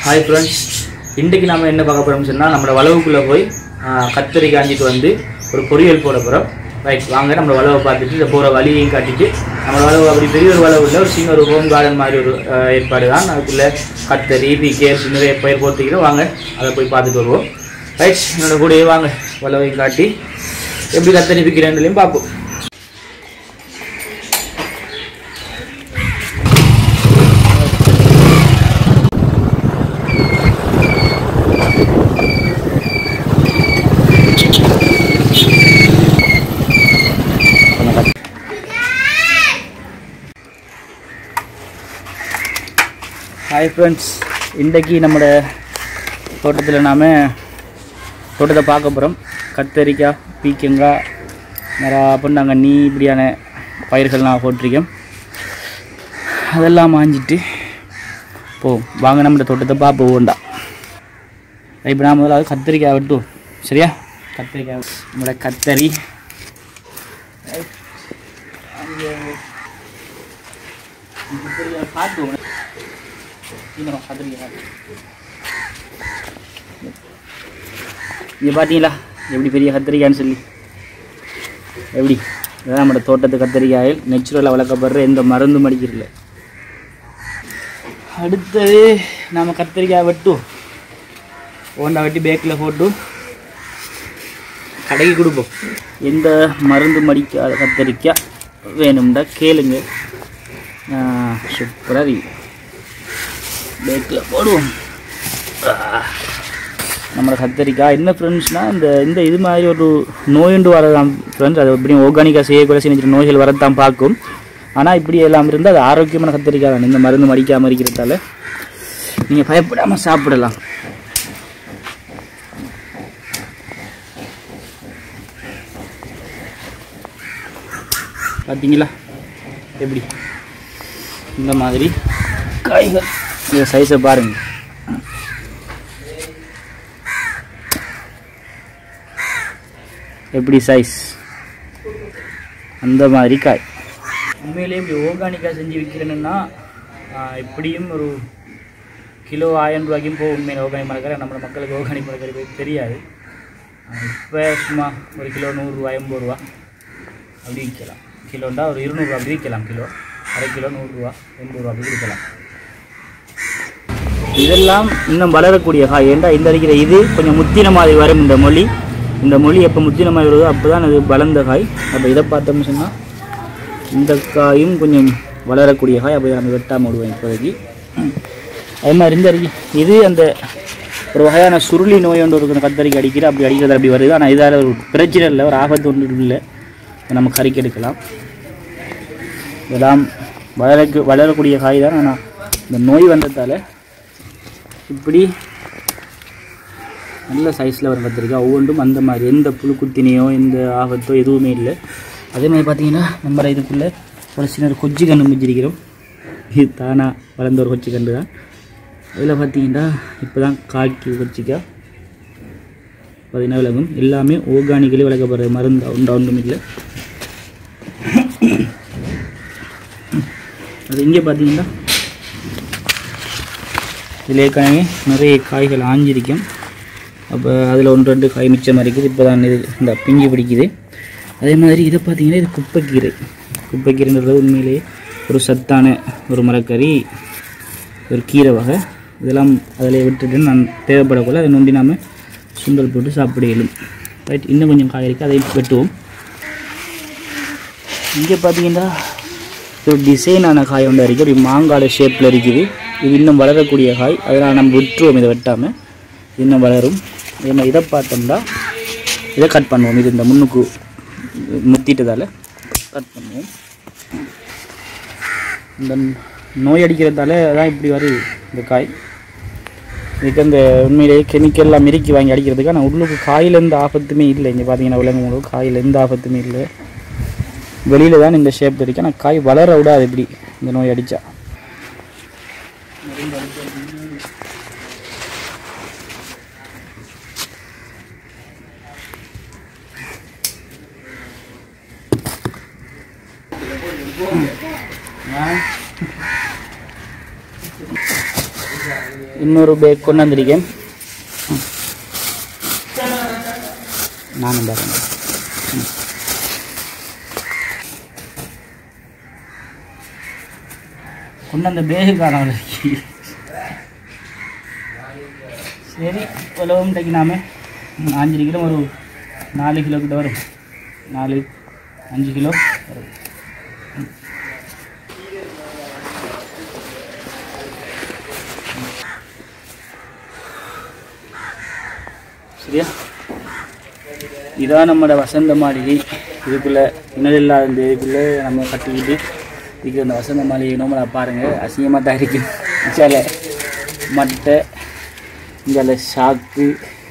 hi friends இன்றைக்கு நம்ம என்ன பார்க்க போகிறோம்னு சொன்னால் நம்மளோட வளவுக்குள்ளே போய் ஆ, கத்தரி காஞ்சிட்டு வந்து ஒரு பொரியல் போட போகிறோம் ரைட் வாங்க நம்ம வளவை பார்த்துட்டு இந்த போகிற வழியையும் காட்டிட்டு நம்ம வளவு அப்படி பெரிய ஒரு வளவு இல்லை ஒரு சின்ன ஒரு ஹோம் கார்டன் மாதிரி ஒரு ஆ, ஏற்பாடு தான் அதுக்குள்ளே கத்தரி பிகேஸ் நிறைய பயிர் போட்டுக்கிறோம் வாங்க அதை போய் பார்த்துட்டு வருவோம் ரைட் என்னோட கூடயே வாங்க வளவையும் காட்டி எப்படி கத்தரி பிக்கிறேன்லையும் பார்ப்போம் ஹாய் ஃப்ரெண்ட்ஸ் இன்றைக்கி நம்மளோட தோட்டத்தில் நாம் தோட்டத்தை பார்க்க போகிறோம் கத்தரிக்காய் பீக்கங்காய் நிறையா பொன்னாங்கண்ணி இப்படியான பயிர்கள்லாம் போட்டிருக்கோம் அதெல்லாம் மாஞ்சிட்டு போ வாங்க நம்மளோட தோட்டத்தை பார்ப்போம் வேண்டாம் இப்போ நான் முதலாவது கத்தரிக்காய் வெட்டுவோம் சரியா கத்தரிக்காய் நம்மளோட கத்தரி பார்த்துவோம் இன்னும் கத்திரிக்காய் இங்கே பார்த்தீங்களா எப்படி பெரிய கத்திரிக்காய்னு சொல்லி எப்படி இதான் நம்மளோட தோட்டத்து கத்திரிக்காயில் நேச்சுரலாக வளர்க்கப்படுற எந்த மருந்தும் அடிக்கிறதில்ல அடுத்தது நாம் கத்திரிக்காய் வெட்டுவோம் ஓண்டா வெட்டி பேக்கில் போட்டு கடைக்கு கொடுப்போம் எந்த மருந்தும் அடிக்காத கத்திரிக்காய் வேணும்டா கேளுங்க சூப்பராக இருக்கு பேக்கில் போடுவோம் நம்மளோட கத்தரிக்காய் என்ன ஃப்ரெண்ட்ஸ்னால் இந்த இந்த இது மாதிரி ஒரு நோயுண்டு வரதான் ஃப்ரெண்ட்ஸ் அது எப்படியும் ஆர்கானிக்காக செய்யக்கூட சின்ன சின்ன நோய்கள் வரத்தான் பார்க்கும் ஆனால் இப்படி எல்லாம் இருந்தால் அது ஆரோக்கியமான கத்தரிக்காய் தான் இந்த மருந்து மடிக்காமல் இருக்கிறதால நீங்கள் பயப்படாமல் சாப்பிடலாம் பார்த்தீங்களா எப்படி இந்த மாதிரி காய்கள் இந்த சைஸை பாருங்க எப்படி சைஸ் அந்த மாதிரி காய் உண்மையிலேயே இப்படி ஆர்கானிக்காக செஞ்சு விற்கிறேன்னா இப்படியும் ஒரு கிலோ ஆயிரம் ரூபாய்க்கும் போகும் உண்மையில் ஆர்கானிக் மரக்கறி நம்ம மக்களுக்கு ஆர்கானிக் மரக்கறி போய் தெரியாது இப்போ சும்மா ஒரு கிலோ நூறுரூவா எண்பது ரூபா அப்படி விற்கலாம் கிலோண்டா ஒரு இருநூறுவா அப்படி விற்கலாம் கிலோ அரை கிலோ நூறுரூவா எண்பது ரூபா அப்படி கொடுக்கலாம் இதெல்லாம் இன்னும் வளரக்கூடிய காய் ஏண்டா இந்த அடிக்கிற இது கொஞ்சம் முத்தின மாதிரி வரும் இந்த மொழி இந்த மொழி எப்போ முத்தின மாதிரி வருதோ அப்போ தான் அது வளர்ந்த காய் அப்போ இதை பார்த்தோம்னு சொன்னால் இந்த காயும் கொஞ்சம் வளரக்கூடிய காய் அப்போ இதை நம்ம வெட்டாமல் விடுவோம் இப்போதைக்கு அதே மாதிரி இந்த அடிக்கி இது அந்த ஒரு வகையான சுருளி நோய் ஒன்று இருக்கிற கத்தரிக்கை அடிக்கிற அப்படி அடிக்கிறது அப்படி வருது ஆனால் இதால் ஒரு பிரச்சனை இல்லை ஒரு ஆபத்து ஒன்று இல்லை இதை நம்ம கறிக்கு எடுக்கலாம் இதெல்லாம் வளரக்கு வளரக்கூடிய காய் தான் ஆனால் இந்த நோய் வந்ததால் இப்படி நல்ல சைஸில் வரும் கத்திரிக்காய் ஒவ்வொன்றும் அந்த மாதிரி எந்த புழு குத்தினையோ எந்த ஆபத்தோ எதுவுமே இல்லை அதே மாதிரி பார்த்தீங்கன்னா நம்ம இதுக்குள்ளே ஒரு சின்ன ஒரு கொச்சி கன்று முடிஞ்சிருக்கிறோம் இது தானாக வளர்ந்த ஒரு கொச்சி கன்று தான் அதில் பார்த்தீங்கன்னா இப்போ தான் காய்க்கு கொச்சிக்காய் பார்த்தீங்கன்னா விலகும் எல்லாமே ஓர்கானிக்கலி வளர்க்கப்படுற மருந்து உண்டா ஒன்றும் இல்லை அது இங்கே பார்த்தீங்கன்னா இதில் ஏற்கனவே நிறைய காய்கள் ஆஞ்சிருக்கும் அப்போ அதில் ஒன்று ரெண்டு காய் மிச்சமாக இருக்குது இப்போ தான் இது இந்த பிஞ்சு பிடிக்குது அதே மாதிரி இதை பார்த்தீங்கன்னா இது குப்பைக்கீரை குப்பைக்கீரைன்றது உண்மையிலேயே ஒரு சத்தான ஒரு மரக்கறி ஒரு கீரை வகை இதெல்லாம் அதில் விட்டுட்டு நான் தேவைப்படக்குள்ள அதை நொண்டி நாம் சுண்டல் போட்டு சாப்பிட இயலும் ரைட் இன்னும் கொஞ்சம் காய் இருக்குது அதை வெட்டுவோம் இங்கே பார்த்தீங்கன்னா ஒரு டிசைனான காய் ஒன்று இருக்குது அப்படி மாங்கால ஷேப்பில் இருக்குது இது இன்னும் வளரக்கூடிய காய் அதனால் நம்ம விட்டுருவோம் இதை வெட்டாமல் இன்னும் வளரும் இதே மாதிரி இதை பார்த்தோம்னா இதை கட் பண்ணுவோம் இது இந்த முன்னுக்கு முத்திட்டதால் கட் பண்ணுவோம் இந்த நோய் அடிக்கிறதால தான் இப்படி வருது இந்த காய் இதுக்கு அந்த உண்மையிலேயே கெமிக்கல்லாம் மிருக்கி வாங்கி அடிக்கிறதுக்கு ஆனால் உள்ளுக்கு காயில் எந்த ஆபத்துமே இல்லை இங்கே பார்த்தீங்கன்னா விலங்குகளுக்கு காயில் எந்த ஆபத்துமே இல்லை வெளியில் தான் இந்த ஷேப் இருக்கு ஆனால் காய் வளர விடாது இப்படி இந்த நோய் அடித்தா ஆ இன்னொரு பேக் கொண்டு வந்திருக்கேன் நானும் பாருங்க கொண்டு அந்த பேகு காணாமல் சரி உலகம் தைக்கினாம அஞ்சு கிலோ ஒரு நாலு கிலோ கிட்ட வரும் நாலு அஞ்சு கிலோ வரும் சரியா இதான் நம்மளோட வசந்த மாளிகை இதுக்குள்ளே இணல் இல்லாத இந்த இதுக்குள்ளே நம்ம கட்டிக்கிட்டு இதுக்கு அந்த வசந்த மாளிகை நம்மளை பாருங்கள் அசிங்கமாக தான் இருக்கு சில மட்டை இங்கே சாக்கு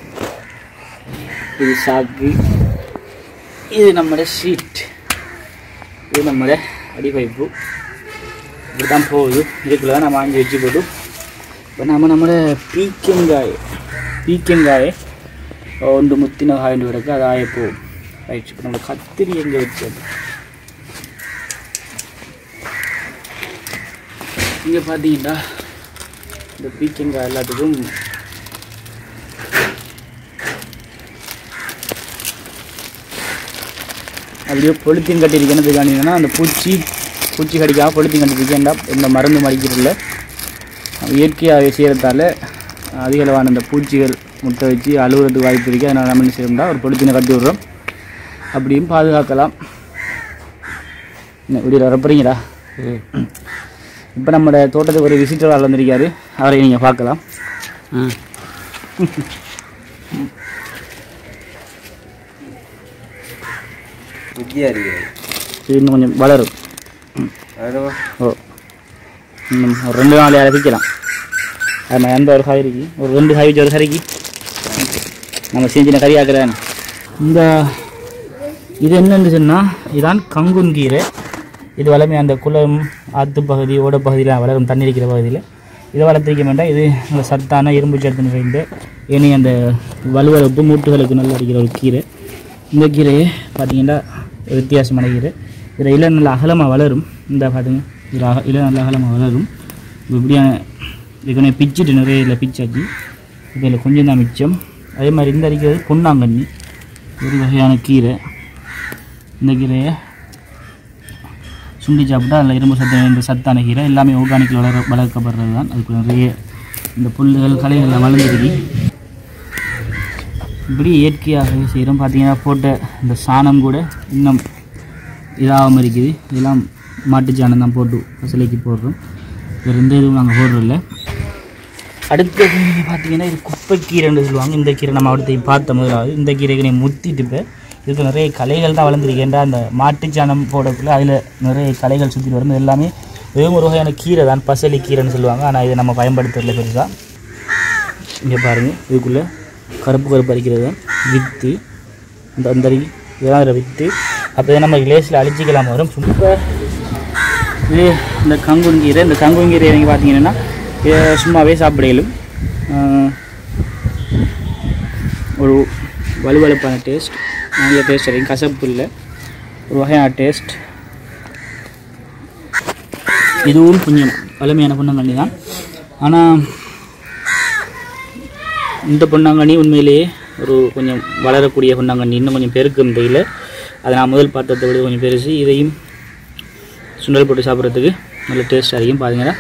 இது சாக்கு இது நம்மளோட ஷீட் இது நம்மளோட அடிபைப்பு இப்படி தான் போகுது இதுக்குள்ளே தான் நம்ம வாங்கி வச்சு போட்டு இப்போ நம்ம நம்மளோட பீக்கங்காய் பீக்கங்காயை ஒன்று முத்தின காய்ந்து கிடக்கு அது ஆய போகும் ரைட் இப்போ நம்ம கத்திரி எங்கே வச்சது இங்கே பார்த்தீங்கன்னா இந்த பீக்கங்காய் எல்லாத்துக்கும் அப்படியே பொலித்தீன் கட்டியிருக்கேன்னு காணிங்கன்னா அந்த பூச்சி பூச்சி கடிக்காம பொலித்தீன் கட்டியிருக்கேன்டா இந்த மருந்து மடிக்கிறதில்ல இயற்கையாக செய்கிறதால அதிக அளவான இந்த பூச்சிகள் முட்டை வச்சு அழுகுறதுக்கு வாய்ப்பு இருக்குது அதனால் நம்ம என்ன செய்யணும்னா ஒரு பொலித்தீனை கட்டி விட்றோம் அப்படியும் பாதுகாக்கலாம் என்ன இப்படி வரப்போறீங்களா இப்போ நம்மளோட தோட்டத்துக்கு ஒரு விசிட்டர் ஆள் வந்திருக்காரு அவரை நீங்கள் பார்க்கலாம் ம் புத்தியா இருக்கிறது இது இன்னும் கொஞ்சம் வளரும் அதுவா ஓ இன்னும் ஒரு ரெண்டு நாள் யாரை விற்கலாம் அது மாதிரி அந்த ஒரு காய் இருக்கு ஒரு ரெண்டு காய் வச்சு ஒரு கறிக்கு நம்ம செஞ்சின கறி ஆக்குறேன் இந்த இது என்னன்னு சொன்னால் இதான் கங்குன் கீரை இது வளமே அந்த குளம் ஆற்று பகுதி ஓட பகுதியில் வளரும் தண்ணி இருக்கிற பகுதியில் இதை வளர்த்திருக்க வேண்டாம் இது நல்ல சத்தான இரும்பு சத்து நிறைந்த ஏனி அந்த வலுவளப்பு மூட்டுகளுக்கு நல்லா அடிக்கிற ஒரு கீரை இந்த கீரையை பார்த்தீங்கன்னா ஒரு வித்தியாசமான கீரை இதில் இலை நல்ல அகலமாக வளரும் இந்த பார்த்துங்க இதில் அக இலை நல்ல அகலமாக வளரும் இப்போ இப்படியான இதுக்குனே பிச்சுட்டு நிறைய இதில் பிச்சாச்சு இதில் கொஞ்சம் தான் மிச்சம் அதே மாதிரி இந்த அடிக்கிறது பொன்னாங்கண்ணி ஒரு வகையான கீரை இந்த கீரையை சுண்டி சாப்பிட்டா அதில் இரும்பு சத்து இந்த சத்தான கீரை எல்லாமே ஆர்கானிக்கில் வளர வளர்க்கப்படுறது தான் அதுக்கு நிறைய இந்த புல்லுகள் களைகள் வளர்ந்துருக்கு இப்படி இயற்கையாக செய்கிறோம் பார்த்தீங்கன்னா போட்ட இந்த சாணம் கூட இன்னும் இதாகாமல் இருக்குது இதெல்லாம் மாட்டு சாணம் தான் போட்டு பசலைக்கு போடுறோம் வேறு எந்த இதுவும் நாங்கள் போடுறதில்ல அடுத்தது பார்த்தீங்கன்னா இது குப்பைக்கீரைன்னு சொல்லுவாங்க இந்த கீரை நம்ம அடுத்து பார்த்த முதலாவது இந்த கீரைக்கு நீ முத்திட்டு இப்போ இதுக்கு நிறைய களைகள் தான் வளர்ந்துருக்கேன்டா அந்த மாட்டுச்சாணம் போடக்குள்ள அதில் நிறைய களைகள் சுற்றி வரும் இது எல்லாமே வெறும் ஒரு வகையான கீரை தான் பசலி கீரைன்னு சொல்லுவாங்க ஆனால் இதை நம்ம பயன்படுத்துறதுல பெருசாக இங்கே பாருங்கள் இதுக்குள்ளே கருப்பு கருப்பு அரிக்கிறது தான் வித்து இந்த அந்த அரி இதெல்லாம் அதில் வித்து அப்போ இதை நம்ம லேஸில் அழிச்சிக்கலாம் வரும் சும்மா இது இந்த கங்குங்கீரை இந்த கங்குங்கீரை நீங்கள் பார்த்தீங்கன்னா இதை சும்மாவே சாப்பிட இயலும் ஆஹ் ஒரு வலுவலுப்பான டேஸ்ட் நல்ல டேஸ்ட் வரைக்கும் கசப்பு இல்லை ஒரு வகையான டேஸ்ட் இதுவும் கொஞ்சம் வலிமையான பொன்னங்கண்ணி தான் ஆனால் இந்த பொன்னாங்கண்ணி உண்மையிலேயே ஒரு கொஞ்சம் வளரக்கூடிய பொன்னாங்கண்ணி இன்னும் கொஞ்சம் பெருக்கும் தெரியல அதை நான் முதல் பார்த்ததை விட கொஞ்சம் பெருசு இதையும் சுண்டல் போட்டு சாப்பிட்றதுக்கு நல்ல டேஸ்ட்டாக இருக்கும் பாருங்கடா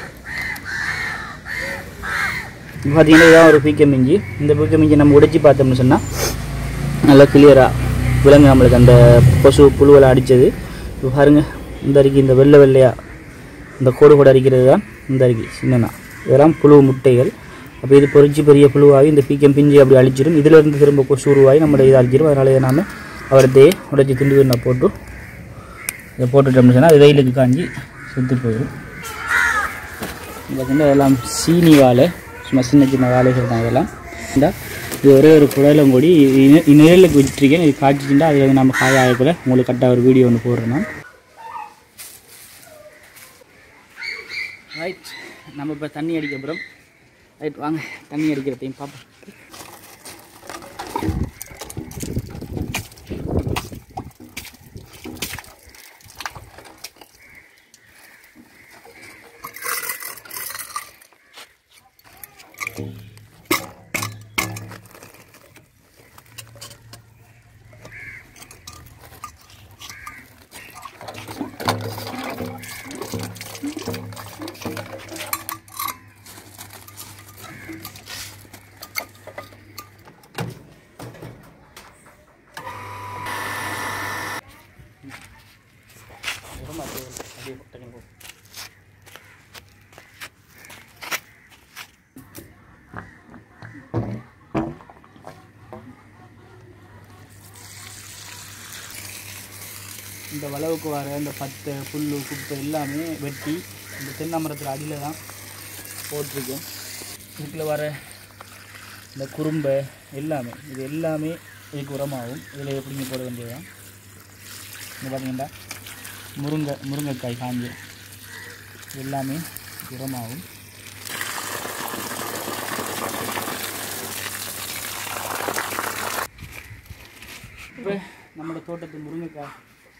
இப்போ பார்த்தீங்கன்னா இதான் ஒரு பீக்க மிஞ்சி இந்த பீக்க மிஞ்சி நம்ம உடைச்சி பார்த்தோம்னு சொன்னால் நல்லா கிளியராக விலங்கு நம்மளுக்கு அந்த கொசு புழுவலை அடித்தது இப்போ பாருங்கள் இந்த அரிக்கி இந்த வெள்ளை வெள்ளையாக இந்த கோடு கூட அரிக்கிறது தான் இந்த அரிக்கி சின்னனா இதெல்லாம் புழு முட்டைகள் அப்போ இது பொறிச்சு பெரிய புழுவாகி இந்த பீக்கம் பிஞ்சு அப்படி அழிச்சிடும் இதிலிருந்து திரும்ப கொசு உருவாகி நம்மளோட இதை அழிச்சிடும் அதனால் இதை நாம் அவரத்தையே உடைச்சி துண்டு துண்டா போட்டு இதை போட்டுட்டோம்னு சொன்னால் அது வெயிலுக்கு காஞ்சி செத்து போயிடும் பார்த்தீங்கன்னா இதெல்லாம் சீனி வாழை சும்மா சின்ன சின்ன வாழைகள் தான் இதெல்லாம் இந்த இது ஒரே ஒரு குடலம் கொடி இது நிழலுக்கு விட்டுருக்கேன் இது காய்ச்சிச்சுட்டா அதில் வந்து நம்ம காய ஆகக்குள்ள உங்களுக்கு கரெக்டாக ஒரு வீடியோ ஒன்று போடுறேன் நான் ரைட் நம்ம இப்போ தண்ணி அடிக்க அப்புறம் ரைட் வாங்க தண்ணி அடிக்கிறதையும் பார்ப்போம் இந்த வளவுக்கு வர இந்த பத்தை புல் குப்பை எல்லாமே வெட்டி இந்த தென்னை மரத்தில் அடியில் தான் போட்டிருக்கேன் இதுக்குள்ள வர இந்த குறும்பை எல்லாமே இது எல்லாமே இதுக்கு உரமாகும் இதில் எப்படிங்க போட வேண்டியதுதான் இங்கே பார்த்தீங்கன்னா முருங்கை முருங்கைக்காய் காஞ்சு இது எல்லாமே உரமாகும் இப்போ நம்மளோட தோட்டத்து முருங்கைக்காய்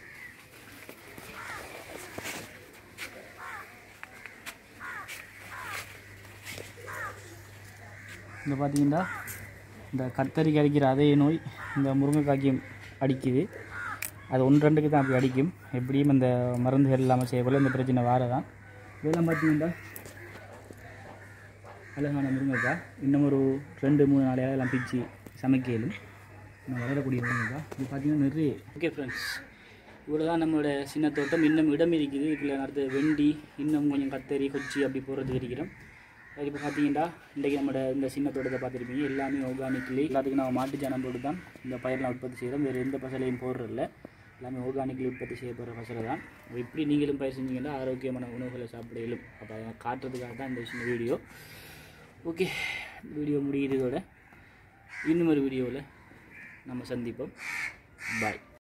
இந்த பார்த்தீங்கன்னா இந்த கத்தரிக்கு அடிக்கிற அதே நோய் இந்த முருங்கைக்காய்க்கும் அடிக்குது அது ஒன்று ரெண்டுக்கு தான் அப்படி அடிக்கும் எப்படியும் இந்த மருந்துகள் இல்லாமல் செய்யக்குள்ள இந்த பிரச்சனை வாரதான் இதெல்லாம் பார்த்தீங்கன்னா அழகான முருங்கைக்காய் இன்னும் ஒரு ரெண்டு மூணு நாளையாக எல்லாம் பிச்சு சமைக்கலும் நான் வளரக்கூடிய முருங்கைக்காய் இது பார்த்தீங்கன்னா நிறைய ஓகே ஃப்ரெண்ட்ஸ் இவ்வளோ தான் நம்மளோட சின்ன தோட்டம் இன்னும் இடம் இருக்குது இதுக்குள்ள அடுத்து வெண்டி இன்னும் கொஞ்சம் கத்தரி கொச்சி அப்படி போடுறதுக்கு இருக்கிறோம் அது இப்போ பார்த்தீங்கன்னா இன்றைக்கி நம்மளோட இந்த சின்ன தோட்டத்தை பார்த்துருப்பீங்க எல்லாமே ஆர்கானிக்லி எல்லாத்துக்கும் நம்ம மாட்டு ஜனம் போட்டு தான் இந்த பயிரெலாம் உற்பத்தி செய்கிறோம் வேறு எந்த பசலையும் போடுறதில்ல எல்லாமே ஆர்கானிக்லி உற்பத்தி செய்யப்படுற பசலை தான் எப்படி நீங்களும் பயிர் செஞ்சீங்கன்னா ஆரோக்கியமான உணவுகளை சாப்பிட இயலும் அப்போ அதை காட்டுறதுக்காக தான் இந்த சின்ன வீடியோ ஓகே வீடியோ முடிகிறதோட இன்னும் ஒரு வீடியோவில் நம்ம சந்திப்போம் பாய்